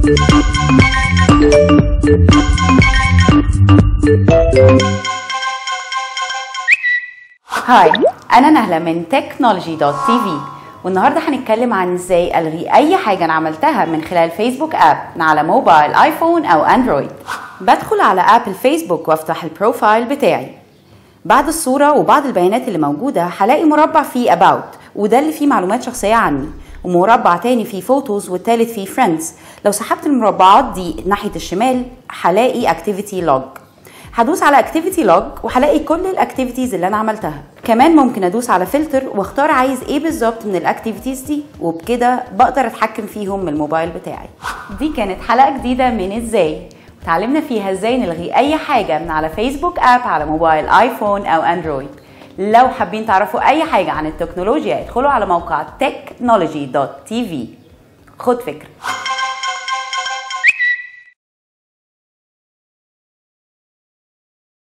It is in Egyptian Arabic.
هاي انا نهله من technology.tv والنهارده هنتكلم عن ازاي الغي اي حاجه انا عملتها من خلال فيسبوك اب على موبايل ايفون او اندرويد بدخل على اب الفيسبوك وافتح البروفايل بتاعي بعد الصورة وبعض البيانات اللي موجودة هلاقي مربع فيه about وده اللي فيه معلومات شخصية عني ومربع تاني فيه فوتوز والتالت فيه friends لو سحبت المربعات دي ناحية الشمال هلاقي activity log هدوس على activity log وهلاقي كل الاكتيفيتيز اللي انا عملتها كمان ممكن ادوس على فلتر واختار عايز ايه بالظبط من الاكتيفيتيز دي وبكده بقدر اتحكم فيهم من الموبايل بتاعي دي كانت حلقة جديدة من ازاي اتعلمنا فيها ازاي نلغي اي حاجة من على فيسبوك اب على موبايل ايفون او اندرويد لو حابين تعرفوا اي حاجة عن التكنولوجيا ادخلوا على موقع technology.tv خد فكرة